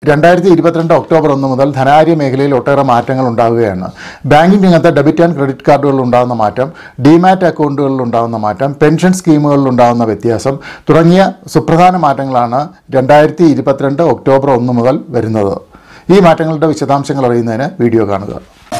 രണ്ടായിരത്തി ഇരുപത്തിരണ്ട് ഒക്ടോബർ ഒന്ന് മുതൽ ധനാര്യ മേഖലയിൽ ഒട്ടേറെ മാറ്റങ്ങൾ ഉണ്ടാവുകയാണ് ബാങ്കിംഗ് രംഗത്ത് ഡെബിറ്റ് ആൻഡ് ക്രെഡിറ്റ് കാർഡുകളിൽ ഉണ്ടാകുന്ന മാറ്റം ഡിമാറ്റ് അക്കൗണ്ടുകളിൽ ഉണ്ടാകുന്ന മാറ്റം പെൻഷൻ സ്കീമുകളിൽ ഉണ്ടാകുന്ന വ്യത്യാസം തുടങ്ങിയ സുപ്രധാന മാറ്റങ്ങളാണ് രണ്ടായിരത്തി ഇരുപത്തിരണ്ട് ഒക്ടോബർ ഒന്ന് മുതൽ വരുന്നത് ഈ മാറ്റങ്ങളുടെ വിശദാംശങ്ങൾ അറിയുന്നതിന് വീഡിയോ കാണുക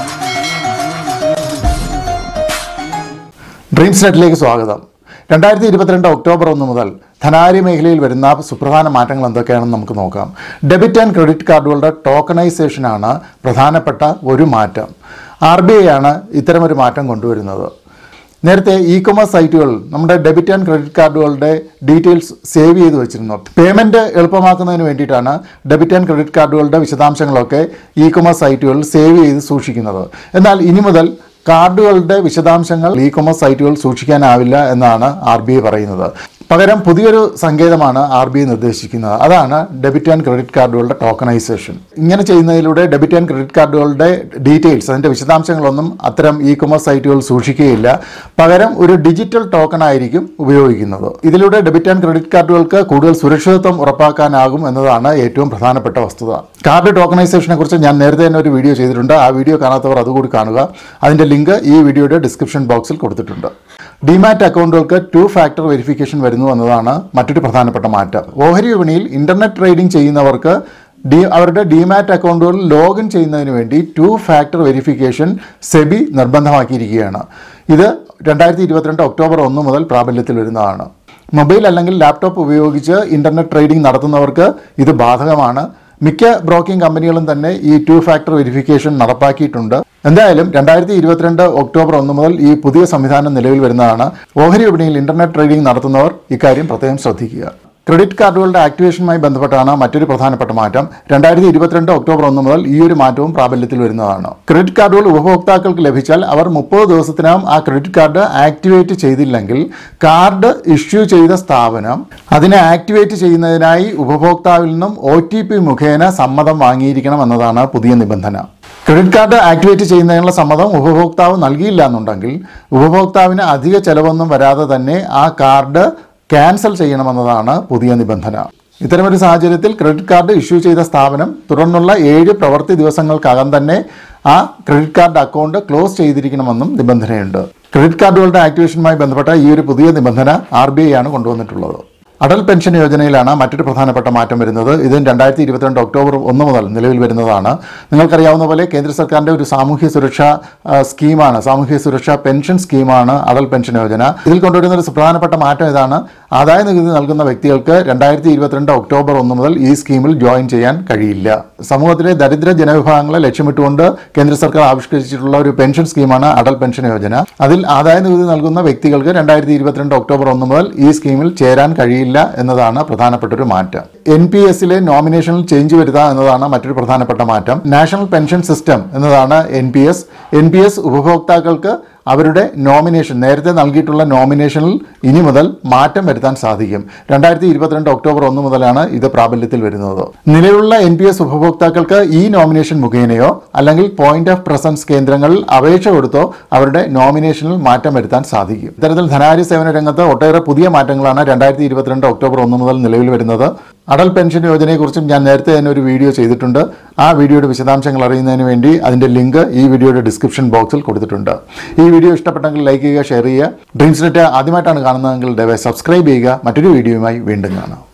ഡ്രീംസ് നെറ്റിലേക്ക് സ്വാഗതം രണ്ടായിരത്തി ഇരുപത്തിരണ്ട് ഒക്ടോബർ ഒന്ന് മുതൽ ധനാര്യ മേഖലയിൽ വരുന്ന സുപ്രധാന മാറ്റങ്ങൾ എന്തൊക്കെയാണെന്ന് നമുക്ക് നോക്കാം ഡെബിറ്റ് ആൻഡ് ക്രെഡിറ്റ് കാർഡുകളുടെ ടോക്കണൈസേഷനാണ് പ്രധാനപ്പെട്ട ഒരു മാറ്റം ആർ ബി ഐ ആണ് ഇത്തരമൊരു മാറ്റം കൊണ്ടുവരുന്നത് നേരത്തെ ഇ കൊമേഴ്സ് സൈറ്റുകൾ നമ്മുടെ ഡെബിറ്റ് ആൻഡ് ക്രെഡിറ്റ് കാർഡുകളുടെ ഡീറ്റെയിൽസ് സേവ് ചെയ്ത് വെച്ചിരുന്നു പേയ്മെൻറ്റ് എളുപ്പമാക്കുന്നതിന് വേണ്ടിയിട്ടാണ് ഡെബിറ്റ് ആൻഡ് ക്രെഡിറ്റ് കാർഡുകളുടെ വിശദാംശങ്ങളൊക്കെ ഇ കൊമേഴ്സ് സൈറ്റുകൾ സേവ് ചെയ്ത് സൂക്ഷിക്കുന്നത് എന്നാൽ ഇനി മുതൽ കാർഡുകളുടെ വിശദാംശങ്ങൾ ഇ കൊമേഴ്സ് സൈറ്റുകൾ സൂക്ഷിക്കാനാവില്ല എന്നാണ് ആർ ബി ഐ പറയുന്നത് പകരം പുതിയൊരു സങ്കേതമാണ് ആർ ബി ഐ നിർദ്ദേശിക്കുന്നത് അതാണ് ഡെബിറ്റ് ആൻഡ് ക്രെഡിറ്റ് കാർഡുകളുടെ ടോക്കണൈസേഷൻ ഇങ്ങനെ ചെയ്യുന്നതിലൂടെ ഡെബിറ്റ് ആൻഡ് ക്രെഡിറ്റ് കാർഡുകളുടെ ഡീറ്റെയിൽസ് അതിൻ്റെ വിശദാംശങ്ങളൊന്നും അത്തരം ഇ കൊമേഴ്സ് സൈറ്റുകൾ സൂക്ഷിക്കുകയില്ല പകരം ഒരു ഡിജിറ്റൽ ടോക്കൺ ആയിരിക്കും ഉപയോഗിക്കുന്നത് ഇതിലൂടെ ഡെബിറ്റ് ആൻഡ് ക്രെഡിറ്റ് കാർഡുകൾക്ക് കൂടുതൽ സുരക്ഷിതത്വം ഉറപ്പാക്കാനാകും എന്നതാണ് ഏറ്റവും പ്രധാനപ്പെട്ട വസ്തുത കാർഡ് ടോക്കണൈസേഷനെ കുറിച്ച് ഞാൻ നേരത്തെ തന്നെ ഒരു വീഡിയോ ചെയ്തിട്ടുണ്ട് ആ വീഡിയോ കാണാത്തവർ അതുകൂടി കാണുക അതിൻ്റെ ലിങ്ക് ഈ വീഡിയോയുടെ ഡിസ്ക്രിപ്ഷൻ ബോക്സിൽ കൊടുത്തിട്ടുണ്ട് ഡിമാറ്റ് അക്കൗണ്ടുകൾക്ക് ടു ഫാക്ടർ വെരിഫിക്കേഷൻ വരുന്നു എന്നതാണ് മറ്റൊരു പ്രധാനപ്പെട്ട മാറ്റം ഓഹരി വിപണിയിൽ ഇന്റർനെറ്റ് ട്രേഡിംഗ് ചെയ്യുന്നവർക്ക് ഡി അവരുടെ ഡിമാറ്റ് അക്കൗണ്ടുകൾ ലോഗിൻ ചെയ്യുന്നതിന് വേണ്ടി ടു ഫാക്ടർ വെരിഫിക്കേഷൻ സെബി നിർബന്ധമാക്കിയിരിക്കുകയാണ് ഇത് രണ്ടായിരത്തി ഇരുപത്തിരണ്ട് ഒക്ടോബർ ഒന്ന് മുതൽ പ്രാബല്യത്തിൽ വരുന്നതാണ് മൊബൈൽ അല്ലെങ്കിൽ ലാപ്ടോപ്പ് ഉപയോഗിച്ച് ഇന്റർനെറ്റ് ട്രേഡിംഗ് നടത്തുന്നവർക്ക് ഇത് ബാധകമാണ് മിക്ക ബ്രോക്കിംഗ് കമ്പനികളും തന്നെ ഈ ടു ഫാക്ടർ വെരിഫിക്കേഷൻ നടപ്പാക്കിയിട്ടുണ്ട് എന്തായാലും രണ്ടായിരത്തി ഇരുപത്തിരണ്ട് ഒക്ടോബർ ഒന്ന് മുതൽ ഈ പുതിയ സംവിധാനം നിലവിൽ വരുന്നതാണ് ഓഹരി വിപണിയിൽ ഇന്റർനെറ്റ് ട്രേഡിംഗ് നടത്തുന്നവർ ഇക്കാര്യം പ്രത്യേകം ശ്രദ്ധിക്കുക ക്രെഡിറ്റ് കാർഡുകളുടെ ആക്ടിവേഷനുമായി ബന്ധപ്പെട്ടാണ് മറ്റൊരു പ്രധാനപ്പെട്ട മാറ്റം രണ്ടായിരത്തി ഇരുപത്തിരണ്ട് ഒക്ടോബർ ഒന്ന് മുതൽ ഈ ഒരു മാറ്റവും പ്രാബല്യത്തിൽ വരുന്നതാണ് ക്രെഡിറ്റ് കാർഡുകൾ ഉപഭോക്താക്കൾക്ക് ലഭിച്ചാൽ അവർ മുപ്പത് ദിവസത്തിനകം ആ ക്രെഡിറ്റ് കാർഡ് ആക്ടിവേറ്റ് ചെയ്തില്ലെങ്കിൽ കാർഡ് ഇഷ്യൂ ചെയ്ത സ്ഥാപനം അതിനെ ആക്ടിവേറ്റ് ചെയ്യുന്നതിനായി ഉപഭോക്താവിൽ നിന്നും ഒ മുഖേന സമ്മതം വാങ്ങിയിരിക്കണം എന്നതാണ് പുതിയ നിബന്ധന ക്രെഡിറ്റ് കാർഡ് ആക്ടിവേറ്റ് ചെയ്യുന്നതിനുള്ള സമ്മതം ഉപഭോക്താവ് നൽകിയില്ല എന്നുണ്ടെങ്കിൽ ഉപഭോക്താവിന് അധിക ചെലവൊന്നും വരാതെ തന്നെ ആ കാർഡ് ക്യാൻസൽ ചെയ്യണമെന്നതാണ് പുതിയ നിബന്ധന ഇത്തരമൊരു സാഹചര്യത്തിൽ ക്രെഡിറ്റ് കാർഡ് ഇഷ്യൂ ചെയ്ത സ്ഥാപനം തുടർന്നുള്ള ഏഴ് പ്രവൃത്തി ദിവസങ്ങൾക്കകം തന്നെ ആ ക്രെഡിറ്റ് കാർഡ് അക്കൗണ്ട് ക്ലോസ് ചെയ്തിരിക്കണമെന്നും നിബന്ധനയുണ്ട് ക്രെഡിറ്റ് കാർഡുകളുടെ ആക്ടിവേഷനുമായി ബന്ധപ്പെട്ട ഈ ഒരു പുതിയ നിബന്ധന ആർ ബി ഐ ആണ് കൊണ്ടുവന്നിട്ടുള്ളത് അടൽ പെൻഷൻ യോജനയിലാണ് മറ്റൊരു പ്രധാനപ്പെട്ട മാറ്റം വരുന്നത് ഇത് രണ്ടായിരത്തി ഇരുപത്തിരണ്ട് ഒക്ടോബർ ഒന്ന് മുതൽ നിലവിൽ വരുന്നതാണ് നിങ്ങൾക്കറിയാവുന്ന പോലെ കേന്ദ്ര സർക്കാരിൻ്റെ ഒരു സാമൂഹ്യ സുരക്ഷാ ആ, സ്കീമാണ് സാമൂഹ്യ സുരക്ഷാ പെൻഷൻ സ്കീമാണ് അടൽ പെൻഷൻ യോജന ഇതിൽ കൊണ്ടുവരുന്ന ഒരു പ്രധാനപ്പെട്ട മാറ്റം ഇതാണ് ആദായ നികുതി നൽകുന്ന വ്യക്തികൾക്ക് രണ്ടായിരത്തി ഇരുപത്തിരണ്ട് ഒക്ടോബർ ഒന്ന് മുതൽ ഈ സ്കീമിൽ ജോയിൻ ചെയ്യാൻ കഴിയില്ല സമൂഹത്തിലെ ദരിദ്ര ജനവിഭാഗങ്ങളെ ലക്ഷ്യമിട്ടുകൊണ്ട് കേന്ദ്ര സർക്കാർ ആവിഷ്കരിച്ചിട്ടുള്ള ഒരു പെൻഷൻ സ്കീമാണ് അടൽ പെൻഷൻ യോജന അതിൽ ആദായ നികുതി നൽകുന്ന വ്യക്തികൾക്ക് രണ്ടായിരത്തി ഇരുപത്തിരണ്ട് ഒക്ടോബർ ഒന്ന് മുതൽ ഈ സ്കീമിൽ ചേരാൻ കഴിയില്ല എന്നതാണ് പ്രധാനപ്പെട്ട ഒരു മാറ്റം എൻ പി എസിലെ നോമിനേഷനിൽ ചേഞ്ച് വരുത്തുക എന്നതാണ് മറ്റൊരു പ്രധാനപ്പെട്ട മാറ്റം നാഷണൽ പെൻഷൻ സിസ്റ്റം എന്നതാണ് N P S N P S ഉപഭോക്താക്കൾക്ക് അവരുടെ നോമിനേഷൻ നേരത്തെ നൽകിയിട്ടുള്ള നോമിനേഷനിൽ ഇനി മുതൽ മാറ്റം വരുത്താൻ സാധിക്കും രണ്ടായിരത്തി ഇരുപത്തിരണ്ട് ഒക്ടോബർ ഒന്ന് മുതലാണ് ഇത് പ്രാബല്യത്തിൽ വരുന്നത് നിലവിലുള്ള എൻ പി എസ് ഉപഭോക്താക്കൾക്ക് ഈ നോമിനേഷൻ മുഖേനയോ അല്ലെങ്കിൽ പോയിന്റ് ഓഫ് പ്രസൻസ് കേന്ദ്രങ്ങളിൽ അപേക്ഷ കൊടുത്തോ അവരുടെ നോമിനേഷനിൽ മാറ്റം വരുത്താൻ സാധിക്കും ഇത്തരത്തിൽ ധനാര്യ സേവന രംഗത്ത് ഒട്ടേറെ പുതിയ മാറ്റങ്ങളാണ് രണ്ടായിരത്തി ഇരുപത്തിരണ്ട് ഒക്ടോബർ ഒന്ന് മുതൽ നിലവിൽ വരുന്നത് അടൽ പെൻഷൻ യോജനയെക്കുറിച്ചും ഞാൻ നേരത്തെ തന്നെ ഒരു വീഡിയോ ചെയ്തിട്ടുണ്ട് ആ വീഡിയോയുടെ വിശദാംശങ്ങൾ അറിയുന്നതിന് വേണ്ടി അതിൻ്റെ ലിങ്ക് ഈ വീഡിയോയുടെ ഡിസ്ക്രിപ്ഷൻ ബോക്സിൽ കൊടുത്തിട്ടുണ്ട് ഈ വീഡിയോ ഇഷ്ടപ്പെട്ടെങ്കിൽ ലൈക്ക് ചെയ്യുക ഷെയർ ചെയ്യുക ഡ്രീംസ് നെറ്റ് ആദ്യമായിട്ടാണ് കാണുന്നതെങ്കിൽ ദയവായി സബ്സ്ക്രൈബ് ചെയ്യുക മറ്റൊരു വീഡിയോയുമായി വീണ്ടും കാണാം